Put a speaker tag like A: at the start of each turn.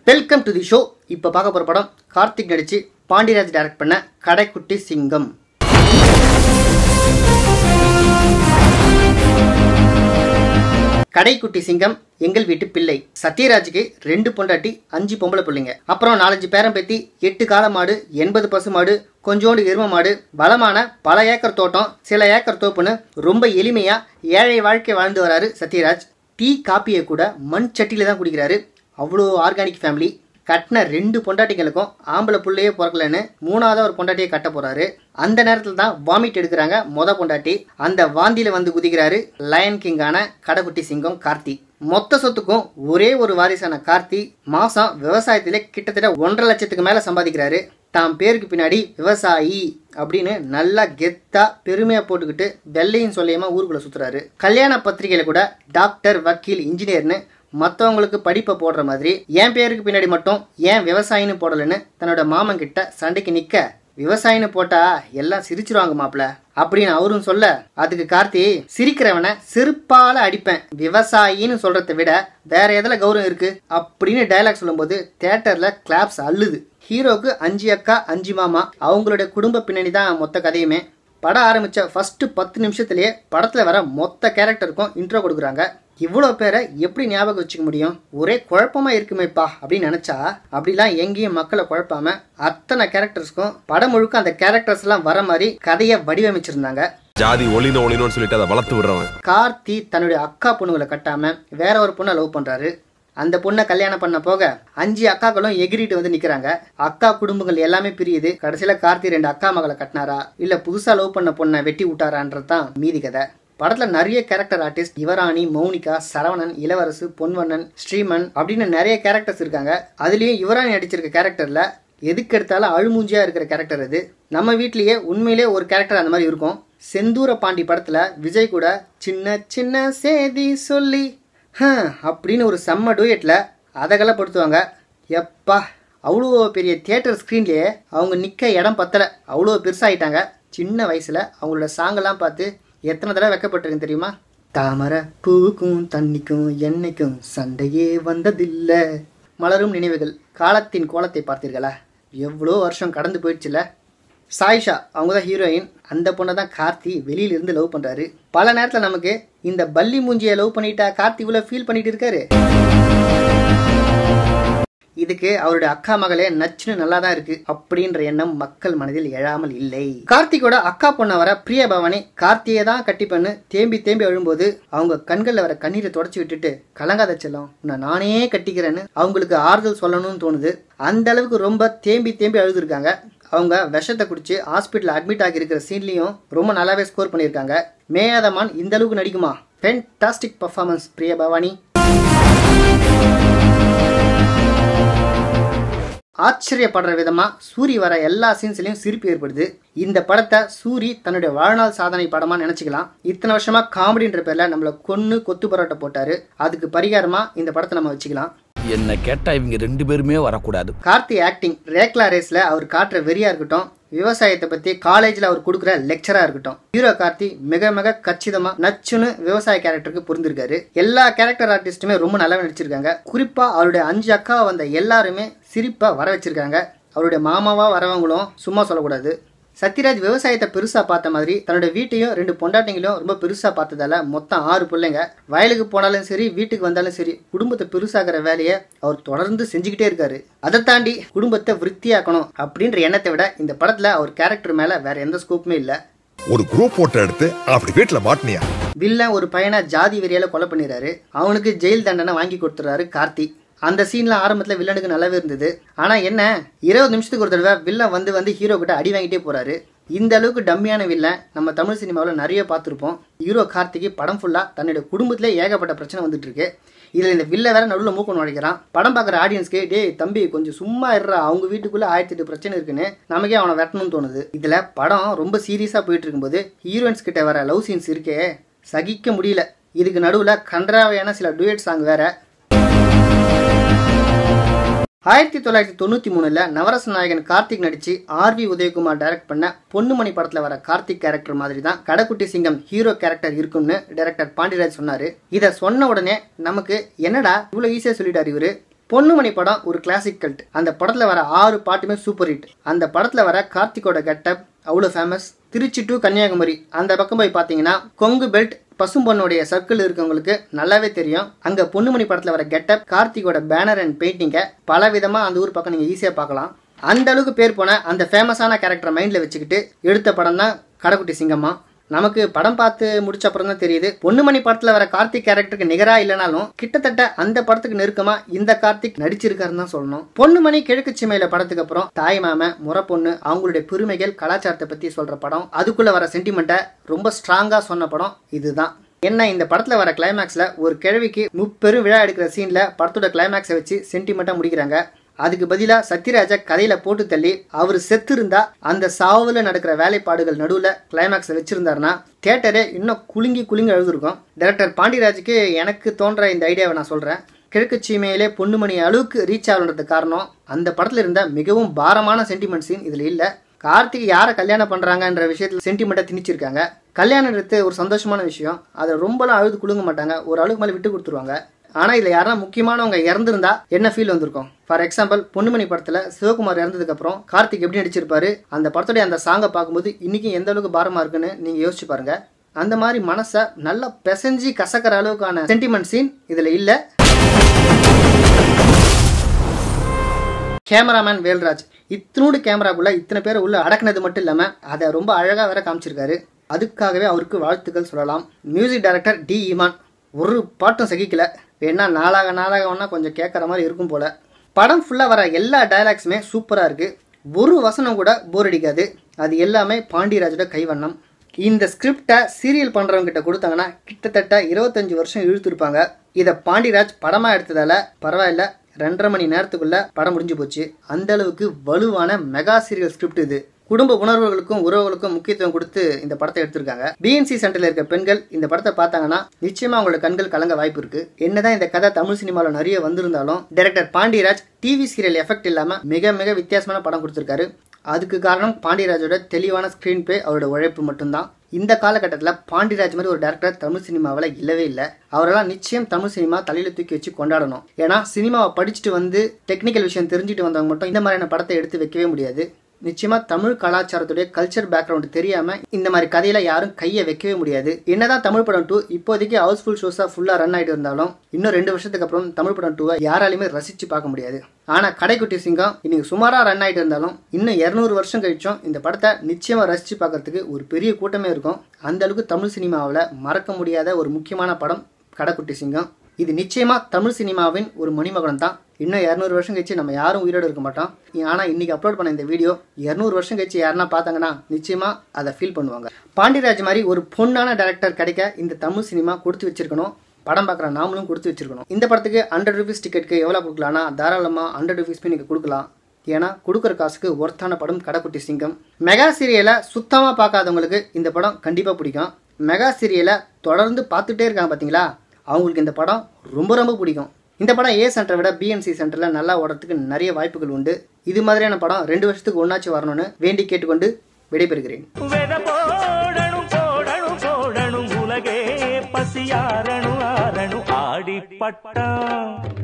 A: welcome to the show இப்போ பார்க்க போகிற படம் கார்த்திக் நடிச்சு பாண்டியராஜ் டைரக்ட் பண்ண கடைக்குட்டி சிங்கம் கடைக்குட்டி சிங்கம் எங்கள் வீட்டு பிள்ளை சத்யராஜுக்கு ரெண்டு பொண்டாட்டி அஞ்சு பொம்பளை பிள்ளைங்க அப்புறம் நாலஞ்சு பேரம் பேத்தி எட்டு காளை மாடு எண்பது பசு மாடு கொஞ்சோண்டு எரும மாடு பலமான பல ஏக்கர் தோட்டம் சில ஏக்கர் தோப்புன்னு ரொம்ப எளிமையா ஏழை வாழ்க்கை வாழ்ந்து வராரு சத்யராஜ் டீ காப்பியை கூட மண் சட்டியில தான் குடிக்கிறாரு அவ்வளோ ஆர்கானிக் ஃபேமிலி கட்டின ரெண்டு பொண்டாட்டிங்களுக்கும் ஆம்பளை புள்ளையே பிறக்கலன்னு மூணாவது ஒரு பொண்டாட்டியை கட்ட போறாரு அந்த நேரத்தில் தான் வாமிட் எடுக்கிறாங்க மொத பொண்டாட்டி அந்த வாந்தியில வந்து குதிக்கிறாரு லயன் கிங்கான கடைக்குட்டி சிங்கம் கார்த்தி மொத்த சொத்துக்கும் ஒரே ஒரு வாரிசான கார்த்தி மாசம் விவசாயத்திலே கிட்டத்தட்ட ஒன்றரை லட்சத்துக்கு மேல சம்பாதிக்கிறாரு தாம் பேருக்கு பின்னாடி விவசாயி அப்படின்னு நல்லா கெத்தா பெருமையா போட்டுக்கிட்டு வெள்ளையும் சொல்லியமா ஊருக்குள்ள சுத்துறாரு கல்யாண பத்திரிகையில கூட டாக்டர் வக்கீல் இன்ஜினியர்னு மற்றவங்களுக்கு படிப்பை போடுற மாதிரி என் பேருக்கு பின்னாடி மட்டும் ஏன் விவசாயின்னு போடலன்னு தன்னோட மாமன் கிட்ட சண்டைக்கு நிக்க விவசாயின்னு போட்டா எல்லாம் சிரிச்சிருவாங்க மாப்ள அப்படின்னு அவரும் சொல்ல அதுக்கு கார்த்தி சிரிக்கிறவனை செருப்பால அடிப்பேன் விவசாயின்னு சொல்றதை விட வேற எதுல கௌரவம் இருக்கு அப்படின்னு டயலாக் சொல்லும்போது தேட்டர்ல கிளாப்ஸ் அள்ளுது ஹீரோக்கு அஞ்சு அக்கா அஞ்சு மாமா அவங்களோட குடும்ப பின்னணி தான் மொத்த கதையுமே படம் ஆரம்பிச்ச ஃபர்ஸ்ட் பத்து நிமிஷத்துலயே படத்துல வர மொத்த கேரக்டருக்கும் இன்ட்ரோ கொடுக்குறாங்க இவ்வளோ பேரை எப்படி ஞாபகம் வச்சுக்க முடியும் ஒரே குழப்பமா இருக்குமேப்பா அப்படின்னு நினைச்சா அப்படிலாம் எங்கேயும் மக்களை குழப்பாம அத்தனை கேரக்டர்ஸ்க்கும் படம் முழுக்க அந்த கேரக்டர்ஸ் எல்லாம் வர மாதிரி கதையை வடிவமைச்சிருந்தாங்க
B: ஜாதி ஒளினோ ஒளினோன்னு சொல்லிட்டு அதை வளர்த்து விடுறவன்
A: கார்த்தி தன்னுடைய அக்கா பொண்ணுங்களை கட்டாம வேற ஒரு பொண்ணை லவ் பண்றாரு அந்த பொண்ணை கல்யாணம் பண்ண போக அஞ்சு அக்காக்களும் எகிரிட்டு வந்து நிக்கிறாங்க அக்கா குடும்பங்கள் எல்லாமே பிரியுது கடைசியில கார்த்தி ரெண்டு அக்கா மகளை கட்டினாரா இல்ல புதுசா லவ் பண்ண பொண்ணை வெட்டி விட்டாரான்றது தான் மீதி கதை படத்துல நிறைய கேரக்டர் ஆர்டிஸ்ட் யுவராணி மௌனிகா சரவணன் இளவரசு பொன்வண்ணன் ஸ்ரீமன் அப்படின்னு நிறைய கேரக்டர்ஸ் இருக்காங்க அதுலயும் யுவராணி நடிச்சிருக்க கேரக்டர்ல எதுக்கு எடுத்தாலும் அழுமூஞ்சியா இருக்கிற கேரக்டர் இது நம்ம வீட்லயே உண்மையிலே ஒரு கேரக்டர் அந்த மாதிரி இருக்கும் செந்தூர பாண்டி படத்துல விஜய் கூட சின்ன சின்ன சேதி சொல்லி ஹம், அப்படின்னு ஒரு செம்ம டூயட்ல அதகலப்படுத்துவாங்க எப்பா அவ்வளோ பெரிய தியேட்டர் ஸ்க்ரீன்லேயே அவங்க நிற்க இடம் பத்தலை அவ்வளோ பெருசாகிட்டாங்க சின்ன வயசில் அவங்களோட சாங்கெல்லாம் பார்த்து எத்தனை தடவை வைக்கப்பட்டிருக்கு தெரியுமா தாமரை பூவுக்கும் தண்ணிக்கும் எண்ணெய்க்கும் சண்டையே வந்ததில்லை மலரும் நினைவுகள் காலத்தின் கோலத்தை பார்த்தீர்களா எவ்வளோ வருஷம் கடந்து போயிடுச்சுல சாயிஷா அவங்க தான் ஹீரோயின் அந்த பொண்ணை தான் கார்த்தி வெளியில இருந்து லவ் பண்றாரு பல நேரத்துல நமக்கு இந்த பல்லி மூஞ்சியை லவ் பண்ணிட்டா கார்த்தி இவ்வளவு ஃபீல் பண்ணிட்டு இருக்காரு இதுக்கு அவருடைய அக்கா மகளே நச்சுன்னு நல்லா தான் இருக்கு அப்படின்ற எண்ணம் மக்கள் மனதில் எழாமல் இல்லை கார்த்திகோட அக்கா பொண்ணை வர பிரியா பவானி கார்த்தியை தான் கட்டிப்பண்ணு தேம்பி தேம்பி அழும்போது அவங்க கண்கள்ல வர கண்ணீரை தொடச்சி விட்டுட்டு கலங்காத செல்லம் உன்னை நானே கட்டிக்கிறேன்னு அவங்களுக்கு ஆறுதல் சொல்லணும்னு தோணுது அந்த அளவுக்கு ரொம்ப தேம்பி தேம்பி அழுதுருக்காங்க அவங்க விஷத்தை குடிச்சு ஹாஸ்பிட்டல் அட்மிட் ஆகி இருக்கிற சீன்லயும் ரொம்ப நல்லாவே ஸ்கோர் பண்ணியிருக்காங்க மேயாதமான் இந்த அளவுக்கு நடிக்குமா ஃபென்டாஸ்டிக் பர்ஃபார்மன்ஸ் பிரியா பவானி ஆச்சரியப்படுற விதமா சூரி வர எல்லா சீன்ஸ்லயும் சிரிப்பு ஏற்படுது இந்த படத்தை சூரி தன்னுடைய வாழ்நாள் சாதனை படமா நினைச்சுக்கலாம் இத்தனை வருஷமா காமெடின்ற பேர்ல நம்மள கொன்னு கொத்து பரோட்டை போட்டாரு அதுக்கு பரிகாரமா இந்த படத்தை நம்ம வச்சுக்கலாம்
C: என்ன கேட்டா இவங்க ரெண்டு பேருமே வரக்கூடாது
A: கார்த்தி ஆக்டிங் ரேக்லா ரேஸ்ல அவர் காட்டுற வெறியா இருக்கட்டும் விவசாயத்தை பத்தி காலேஜ்ல அவர் கொடுக்குற லெக்சரா இருக்கட்டும் ஹீரோ கார்த்தி மிக மிக கச்சிதமா நச்சுன்னு விவசாய கேரக்டருக்கு பொருந்திருக்காரு எல்லா கேரக்டர் ஆர்டிஸ்டுமே ரொம்ப நல்லா நடிச்சிருக்காங்க குறிப்பா அவருடைய அஞ்சு அக்கா வந்த எல்லாருமே சிரிப்பா வர வச்சிருக்காங்க அவருடைய மாமாவா வரவங்களும் சும்மா சொல்லக்கூடாது சத்யராஜ் விவசாயத்தை பெருசா பார்த்த மாதிரி தன்னோட வீட்டையும் ரெண்டு பொண்டாட்டிங்களையும் ரொம்ப பெருசா பார்த்ததால மொத்தம் ஆறு பிள்ளைங்க வயலுக்கு போனாலும் சரி வீட்டுக்கு வந்தாலும் சரி குடும்பத்தை பெருசாகிற வேலையை அவர் தொடர்ந்து செஞ்சுக்கிட்டே இருக்காரு அதை தாண்டி குடும்பத்தை விருத்தியாக்கணும் அப்படின்ற எண்ணத்தை விட இந்த படத்துல அவர் கேரக்டர் மேல வேற எந்த ஸ்கோப்புமே இல்ல
D: ஒரு குரூப் போட்டோ எடுத்து அப்படி வீட்டுல மாட்டினியா
A: வில்லன் ஒரு பையனை ஜாதி வெறியால கொலை பண்ணிடுறாரு அவனுக்கு ஜெயில் தண்டனை வாங்கி கொடுத்துறாரு கார்த்தி அந்த சீன்ல ஆரம்பத்துல வில்லனுக்கு நல்லாவே இருந்தது ஆனா என்ன இருபது நிமிஷத்துக்கு ஒரு தடவை வில்லன் வந்து வந்து ஹீரோ கிட்ட அடி வாங்கிட்டே போறாரு இந்த அளவுக்கு டம்மியான வில்லன் நம்ம தமிழ் சினிமாவில் நிறைய பார்த்துருப்போம் ஹீரோ கார்த்திக்கு படம் ஃபுல்லா தன்னுடைய குடும்பத்திலே ஏகப்பட்ட பிரச்சனை வந்துட்டு இருக்கு இதுல இந்த வில்ல வேற நடுவில் மூக்க நுழைக்கிறான் படம் பார்க்குற ஆடியன்ஸ்க்கு டேய் தம்பி கொஞ்சம் சும்மா இருறா அவங்க வீட்டுக்குள்ள ஆயிரத்தி எட்டு பிரச்சனை இருக்குன்னு நமக்கே அவனை வெட்டணும்னு தோணுது இதுல படம் ரொம்ப சீரியஸா போயிட்டு இருக்கும்போது ஹீரோயின்ஸ் கிட்ட வர லவ் சீன்ஸ் இருக்கே சகிக்க முடியல இதுக்கு நடுவில் கன்றாவையான சில டூயட் சாங் வேற ஆயிரத்தி தொள்ளாயிரத்தி தொண்ணூற்றி மூணில் நவரச நாயகன் கார்த்திக் நடிச்சு ஆர்வி உதயகுமார் டைரக்ட் பண்ண பொன்னுமணி படத்தில் வர கார்த்திக் கேரக்டர் மாதிரி தான் கடைக்குட்டி சிங்கம் ஹீரோ கேரக்டர் இருக்கும்னு டைரக்டர் பாண்டியராஜ் சொன்னார் இதை சொன்ன உடனே நமக்கு என்னடா இவ்வளோ ஈஸியாக சொல்லிட்டாரு இவரு பொண்ணுமணி படம் ஒரு கிளாசிக் கல்ட் அந்த படத்துல வர ஆறு பாட்டுமே சூப்பர் ஹிட் அந்த படத்துல வர கார்த்திகோட கெட்டப் அவ்வளோ ஃபேமஸ் திருச்சி டு கன்னியாகுமரி அந்த பக்கம் போய் பார்த்தீங்கன்னா கொங்கு பெல்ட் பசும்பொண்ணுடைய சர்க்கிள் இருக்கவங்களுக்கு நல்லாவே தெரியும் அங்க பொண்ணுமணி படத்துல வர கெட்டப் கார்த்திகோட பேனர் அண்ட் பெயிண்டிங்கை பல விதமா அந்த ஊர் பக்கம் நீங்க ஈஸியா பார்க்கலாம் அந்த அளவுக்கு பேர் போன அந்த ஃபேமஸான கேரக்டர் மைண்ட்ல வச்சுக்கிட்டு எடுத்த படம் தான் கடைக்குட்டி சிங்கம்மா நமக்கு படம் பார்த்து முடிச்ச அப்புறம் தான் தெரியுது பொண்ணுமணி படத்துல வர கார்த்திக் கேரக்டருக்கு நிகரா இல்லைனாலும் கிட்டத்தட்ட அந்த படத்துக்கு நெருக்கமா இந்த கார்த்திக் நடிச்சிருக்காருன்னு தான் சொல்லணும் பொண்ணுமணி கிழக்கு சிமையில படத்துக்கு அப்புறம் தாய் மாம முறை பொண்ணு அவங்களுடைய பெருமைகள் கலாச்சாரத்தை பத்தி சொல்ற படம் அதுக்குள்ள வர சென்டிமெண்ட்டை ரொம்ப ஸ்ட்ராங்கா சொன்ன படம் இதுதான் என்ன இந்த படத்துல வர கிளைமேக்ஸ்ல ஒரு கிழவிக்கு முப்பெரும் விழா எடுக்கிற சீன்ல படத்தோட கிளைமேக்ஸை வச்சு சென்டிமெண்ட்டா முடிக்கிறாங்க அதுக்கு பதிலா சத்யராஜா கதையில போட்டு தள்ளி அவர் செத்து இருந்தா அந்த சாவுல நடக்கிற வேலைப்பாடுகள் நடுவுல கிளைமேக்ஸ் வச்சிருந்தாருன்னா தியேட்டரே இன்னும் குலுங்கி குலுங்கி எழுதிருக்கும் டைரக்டர் பாண்டியராஜுக்கு எனக்கு தோன்ற இந்த ஐடியாவை நான் சொல்றேன் கிழக்கு சீமையிலே பொண்ணுமணி அளவுக்கு ரீச் ஆகுன்றதுக்கு காரணம் அந்த படத்துல இருந்த மிகவும் பாரமான சென்டிமெண்ட் சீன் இதுல இல்ல கார்த்திக் யாரை கல்யாணம் பண்றாங்கன்ற விஷயத்துல சென்டிமெண்ட்டை திணிச்சிருக்காங்க கல்யாணன்றது ஒரு சந்தோஷமான விஷயம் அதை ரொம்பலாம் அழுது குலுங்க மாட்டாங்க ஒரு அளவுக்கு மேலே விட்டு கொடுத்துருவாங்க ஆனா இதுல யாரா முக்கியமானவங்க இறந்திருந்தா என்ன ஃபீல் வந்திருக்கும் ஃபார் எக்ஸாம்பிள் பொன்னுமணி படத்துல சிவகுமார் இறந்ததுக்கு அப்புறம் கார்த்திக் எப்படி நடிச்சிருப்பாரு அந்த படத்துடைய அந்த சாங்கை பார்க்கும்போது இன்னைக்கு எந்த அளவுக்கு பாரமா இருக்குன்னு நீங்க யோசிச்சு பாருங்க அந்த மாதிரி மனசை நல்லா பிசைஞ்சு கசக்கிற அளவுக்கான சென்டிமெண்ட் சீன் இதுல இல்ல கேமராமேன் வேல்ராஜ் இத்தினோடு கேமராக்குள்ள இத்தனை பேரை உள்ள அடக்குனது மட்டும் இல்லாம அதை ரொம்ப அழகா வேற காமிச்சிருக்காரு அதுக்காகவே அவருக்கு வாழ்த்துக்கள் சொல்லலாம் மியூசிக் டைரக்டர் டி இமான் ஒரு பாட்டும் சகிக்கல வேணா நாளாக நாளாக வேணா கொஞ்சம் கேட்குற மாதிரி இருக்கும் போல படம் ஃபுல்லாக வர எல்லா டயலாக்ஸுமே சூப்பராக இருக்கு ஒரு வசனம் கூட போர் அடிக்காது அது எல்லாமே பாண்டியராஜோட கைவண்ணம் இந்த ஸ்கிரிப்டை சீரியல் பண்ணுறவங்க கிட்ட கொடுத்தாங்கன்னா கிட்டத்தட்ட இருபத்தஞ்சு வருஷம் இழுத்துருப்பாங்க இதை பாண்டியராஜ் படமாக எடுத்ததால பரவாயில்ல ரெண்டரை மணி நேரத்துக்குள்ள படம் முடிஞ்சு போச்சு அந்த அளவுக்கு வலுவான மெகா சீரியல் ஸ்கிரிப்ட் இது குடும்ப உணர்வுகளுக்கும் உறவுகளுக்கும் முக்கியத்துவம் கொடுத்து இந்த படத்தை எடுத்திருக்காங்க பிஎன்சி சென்டர்ல இருக்க பெண்கள் இந்த படத்தை பார்த்தாங்கன்னா நிச்சயமா அவங்களோட கண்கள் கலங்க வாய்ப்பு இருக்கு என்னதான் இந்த கதை தமிழ் சினிமாவில் நிறைய வந்திருந்தாலும் director Pandiraj TV serial effect இல்லாம மிக மிக வித்தியாசமான படம் கொடுத்திருக்காரு அதுக்கு காரணம் பாண்டியராஜோட தெளிவான ஸ்கிரீன் பிளே அவரோட உழைப்பு மட்டும்தான் இந்த காலகட்டத்தில் பாண்டியராஜ் மாதிரி ஒரு டேரக்டர் தமிழ் சினிமாவில் இல்லவே இல்லை அவரெல்லாம் நிச்சயம் தமிழ் சினிமா தலையில தூக்கி வச்சு கொண்டாடணும் ஏன்னா சினிமாவை படிச்சுட்டு வந்து டெக்னிக்கல் விஷயம் தெரிஞ்சுட்டு வந்தவங்க மட்டும் இந்த மாதிரியான படத்தை எடுத்து வைக்கவே முடியாது நிச்சயமா தமிழ் கலாச்சாரத்துடைய கல்ச்சர் பேக்ரவுண்ட் தெரியாம இந்த மாதிரி கதையில யாரும் கையை வைக்கவே முடியாது என்னதான் தமிழ் படம் டூ இப்போதைக்கு ஹவுஸ்ஃபுல் ஷோஸா ஃபுல்லா ரன் ஆயிட்டு இருந்தாலும் இன்னும் ரெண்டு வருஷத்துக்கு அப்புறம் தமிழ் படம் டூவை யாராலையுமே ரசிச்சு பார்க்க முடியாது ஆனா கடைக்குட்டி சிங்கம் இன்னைக்கு சுமாரா ரன் ஆயிட்டு இருந்தாலும் இன்னும் இருநூறு வருஷம் கழிச்சும் இந்த படத்தை நிச்சயமா ரசிச்சு பார்க்கறதுக்கு ஒரு பெரிய கூட்டமே இருக்கும் அந்த அளவுக்கு தமிழ் சினிமாவில் மறக்க முடியாத ஒரு முக்கியமான படம் கடைக்குட்டி சிங்கம் இது நிச்சயமா தமிழ் சினிமாவின் ஒரு மணிமகனம் தான் இன்னும் இரநூறு வருஷம் கழிச்சு நம்ம யாரும் உயிரோடு இருக்க மாட்டோம் ஆனால் இன்னைக்கு அப்லோட் பண்ண இந்த வீடியோ இரநூறு வருஷம் கழிச்சு யாருன்னா பார்த்தாங்கன்னா நிச்சயமா அதை ஃபீல் பண்ணுவாங்க பாண்டியராஜ் மாதிரி ஒரு பொண்ணான டேரக்டர் கிடைக்க இந்த தமிழ் சினிமா கொடுத்து வச்சிருக்கணும் படம் பார்க்குற நாமளும் கொடுத்து வச்சிருக்கணும் இந்த படத்துக்கு ஹண்ட்ரட் ருபீஸ் டிக்கெட்டுக்கு எவ்வளோ கொடுக்கலாம்னா தாராளமாக ஹண்ட்ரட் ருபீஸ் போய் நீங்கள் கொடுக்கலாம் ஏன்னா கொடுக்குற காசுக்கு ஒர்த்தான படம் கடைக்குட்டி சிங்கம் மெகா சீரியலை சுத்தமாக பார்க்காதவங்களுக்கு இந்த படம் கண்டிப்பாக பிடிக்கும் மெகா சீரியலை தொடர்ந்து பார்த்துட்டே இருக்காங்க பார்த்தீங்களா அவங்களுக்கு இந்த படம் ரொம்ப ரொம்ப பிடிக்கும் இந்த படம் ஏ சென்டரை விட பிஎன்சி சென்டரில் நல்லா ஓடுறதுக்கு நிறைய வாய்ப்புகள் உண்டு இது மாதிரியான படம் ரெண்டு வருஷத்துக்கு ஒன்னாச்சு வரணும்னு வேண்டி கேட்டுக்கொண்டு விடைபெறுகிறேன்
E: வெத போடணும் போடணும் போடணும் உலகே பசியாரணும் ஆரணும் ஆடி பட்டம்